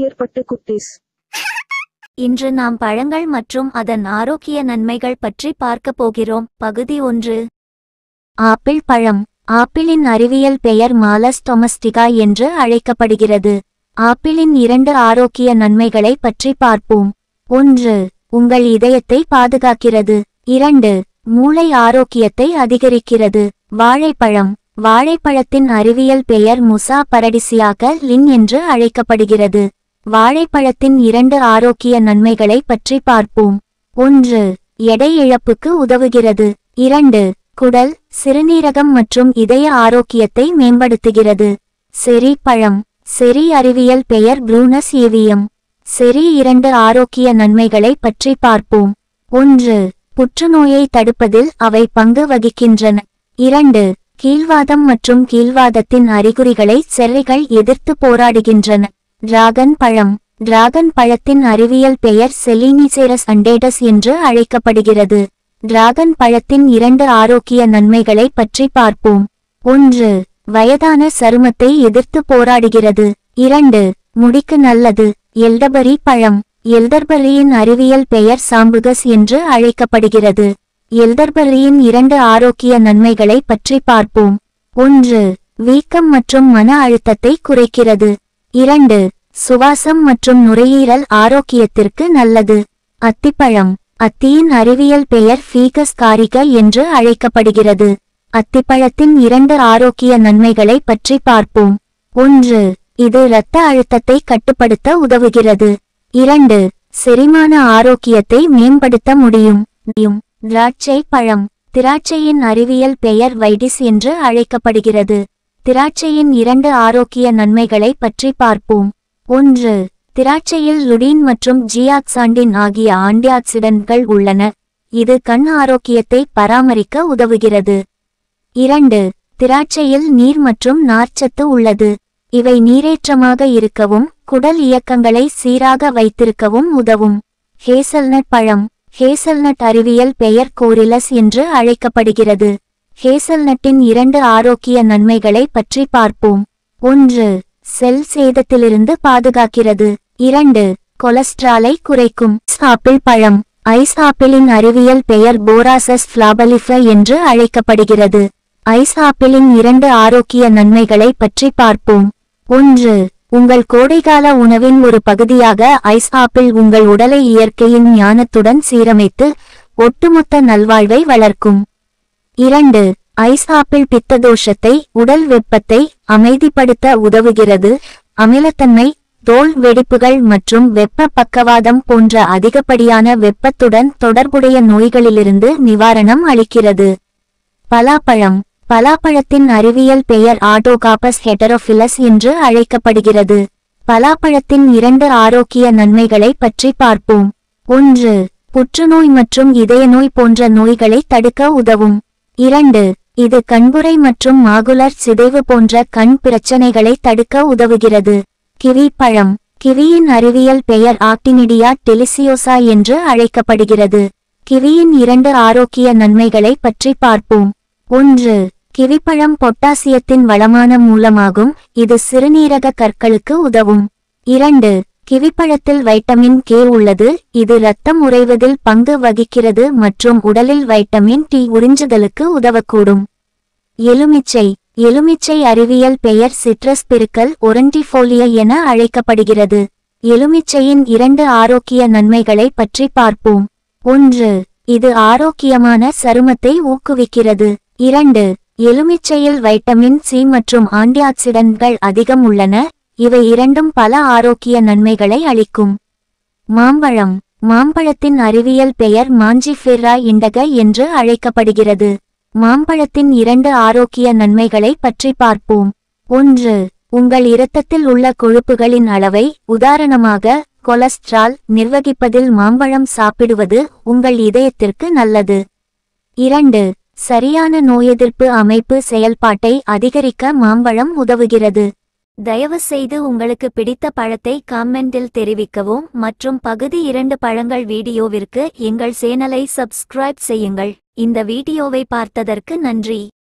ஏற்பட்டு குட்டீஸ் இன்று நாம் பழங்கள் மற்றும் அதன் ஆரோக்கிய நன்மைகள் பற்றி பார்க்கப் போகிறோம் பகுதி ஒன்று ஆப்பிள் பழம் ஆப்பிளின் அறிவியல் பெயர் மாலஸ் டொமஸ்டிகா என்று அழைக்கப்படுகிறது ஆப்பிளின் இரண்டு ஆரோக்கிய நன்மைகளை பற்றி பார்ப்போம் ஒன்று உங்கள் இதயத்தை பாதுகாக்கிறது இரண்டு மூளை ஆரோக்கியத்தை அதிகரிக்கிறது வாழைப்பழம் வாழைப்பழத்தின் அறிவியல் பெயர் முசா பரடிசியாக லின் என்று அழைக்கப்படுகிறது வாழைப்பழத்தின் இரண்டு ஆரோக்கிய நன்மைகளை பற்றி பார்ப்போம் ஒன்று எடை இழப்புக்கு உதவுகிறது இரண்டு குடல் சிறுநீரகம் மற்றும் இதய ஆரோக்கியத்தை மேம்படுத்துகிறது செரி பழம் செரி அறிவியல் பெயர் ப்ளூனஸ் ஏவியம் செரி இரண்டு ஆரோக்கிய நன்மைகளை பற்றி பார்ப்போம் ஒன்று புற்றுநோயை தடுப்பதில் அவை பங்கு வகிக்கின்றன இரண்டு கீழ்வாதம் மற்றும் கீழ்வாதத்தின் அறிகுறிகளை செர்ரிகள் எதிர்த்து போராடுகின்றன டிராகன் பழம் டிராகன் பழத்தின் அறிவியல் பெயர் செலினிசேரஸ் அண்டேடஸ் என்று அழைக்கப்படுகிறது டிராகன் பழத்தின் இரண்டு ஆரோக்கிய நன்மைகளை பற்றி பார்ப்போம் ஒன்று வயதான சருமத்தை எதிர்த்து போராடுகிறது இரண்டு முடிக்கு நல்லது எல்டபரி பழம் எல்டர்பரியின் அறிவியல் பெயர் சாம்புகஸ் என்று அழைக்கப்படுகிறது எல்டர்பரியின் இரண்டு ஆரோக்கிய நன்மைகளை பற்றி பார்ப்போம் ஒன்று வீக்கம் மற்றும் மன அழுத்தத்தை குறைக்கிறது இரண்டு சுவாசம் மற்றும் நுரையீரல் ஆரோக்கியத்திற்கு நல்லது அத்திப்பழம் அத்தியின் அறிவியல் பெயர் ஃபீகஸ் காரிக என்று அழைக்கப்படுகிறது அத்திப்பழத்தின் இரண்டு ஆரோக்கிய நன்மைகளை பற்றி பார்ப்போம் ஒன்று இது இரத்த அழுத்தத்தை கட்டுப்படுத்த உதவுகிறது இரண்டு செரிமான ஆரோக்கியத்தை மேம்படுத்த முடியும் முடியும். திராட்சை பழம் திராட்சையின் அறிவியல் பெயர் வைடிஸ் என்று அழைக்கப்படுகிறது திராட்சையின் இரண்டு ஆரோக்கிய நன்மைகளை பற்றி பார்ப்போம் ஒன்று திராட்சையில் லுடீன் மற்றும் ஜியாக்சாண்டின் ஆகிய ஆன்டிஆக்சிடன்ட்கள் உள்ளன இது கண் ஆரோக்கியத்தை பராமரிக்க உதவுகிறது இரண்டு திராட்சையில் நீர் மற்றும் நார்ச்சத்து உள்ளது இவை நீரேற்றமாக இருக்கவும் குடல் இயக்கங்களை சீராக வைத்திருக்கவும் உதவும் ஹேசல்நட் பழம் ஹேசல்நட் அறிவியல் பெயர் கோரிலஸ் என்று அழைக்கப்படுகிறது ஹேசல்நட்டின் இரண்டு ஆரோக்கிய நன்மைகளை பற்றி பார்ப்போம் ஒன்று செல் சேதத்திலிருந்து பாதுகாக்கிறது இரண்டு கொலஸ்ட்ராலை குறைக்கும் ஆப்பிள் பழம் ஐஸ் ஆப்பிளின் அறிவியல் பெயர் போராசஸ் ஃபிளாபலிஃப என்று அழைக்கப்படுகிறது ஐஸ் ஆப்பிளின் இரண்டு ஆரோக்கிய நன்மைகளை பற்றி பார்ப்போம் ஒன்று உங்கள் கோடைகால உணவின் ஒரு பகுதியாக ஐஸ் ஆப்பிள் உங்கள் உடலை இயற்கையின் ஞானத்துடன் சீரமைத்து ஒட்டுமொத்த நல்வாழ்வை வளர்க்கும் இரண்டு ஐஸ் ஆப்பிள் பித்ததோஷத்தை உடல் வெப்பத்தை அமைதிப்படுத்த உதவுகிறது அமிலத்தன்மை தோல் வெடிப்புகள் மற்றும் வெப்ப பக்கவாதம் போன்ற அதிகப்படியான வெப்பத்துடன் தொடர்புடைய நோய்களிலிருந்து நிவாரணம் அளிக்கிறது பலாப்பழம் பலாப்பழத்தின் அறிவியல் பெயர் ஆட்டோகாபஸ் ஹெட்டரோஃபிலஸ் என்று அழைக்கப்படுகிறது பலாப்பழத்தின் இரண்டு ஆரோக்கிய நன்மைகளை பற்றி பார்ப்போம் ஒன்று புற்றுநோய் மற்றும் இதய நோய் போன்ற நோய்களை தடுக்க உதவும் இரண்டு இது கண்புரை மற்றும் மாகுலர் சிதைவு போன்ற கண் பிரச்சனைகளை தடுக்க உதவுகிறது கிவி பழம் கிவியின் அறிவியல் பெயர் ஆக்டினிடியா டெலிசியோசா என்று அழைக்கப்படுகிறது கிவியின் இரண்டு ஆரோக்கிய நன்மைகளை பற்றி பார்ப்போம் ஒன்று கிவிப்பழம் பொட்டாசியத்தின் வளமான மூலமாகும் இது சிறுநீரக கற்களுக்கு உதவும் இரண்டு கிவிப்பழத்தில் வைட்டமின் கே உள்ளது இது இரத்தம் உறைவதில் பங்கு வகிக்கிறது மற்றும் உடலில் வைட்டமின் டி உறிஞ்சுதலுக்கு உதவக்கூடும் எலுமிச்சை எலுமிச்சை அறிவியல் பெயர் சிட்ரஸ் பெருக்கல் ஒரண்டிஃபோலிய என அழைக்கப்படுகிறது எலுமிச்சையின் இரண்டு ஆரோக்கிய நன்மைகளை பற்றி பார்ப்போம் ஒன்று இது ஆரோக்கியமான சருமத்தை ஊக்குவிக்கிறது இரண்டு எலுமிச்சையில் வைட்டமின் சி மற்றும் ஆன்டிஆக்சிடன்ட்கள் அதிகம் உள்ளன இவை இரண்டும் பல ஆரோக்கிய நன்மைகளை அளிக்கும் மாம்பழம் மாம்பழத்தின் அறிவியல் பெயர் மாஞ்சிஃபெர்ரா இண்டக என்று அழைக்கப்படுகிறது மாம்பழத்தின் இரண்டு ஆரோக்கிய நன்மைகளை பற்றி பார்ப்போம் ஒன்று உங்கள் இரத்தத்தில் உள்ள கொழுப்புகளின் அளவை உதாரணமாக கொலஸ்ட்ரால் நிர்வகிப்பதில் மாம்பழம் சாப்பிடுவது உங்கள் இதயத்திற்கு நல்லது இரண்டு சரியான நோயெதிர்ப்பு அமைப்பு செயல்பாட்டை அதிகரிக்க மாம்பழம் உதவுகிறது தயவு செய்து உங்களுக்கு பிடித்த பழத்தை காமெண்டில் தெரிவிக்கவும் மற்றும் பகுதி இரண்டு பழங்கள் வீடியோவிற்கு எங்கள் சேனலை சப்ஸ்கிரைப் செய்யுங்கள் இந்த வீடியோவை பார்த்ததற்கு நன்றி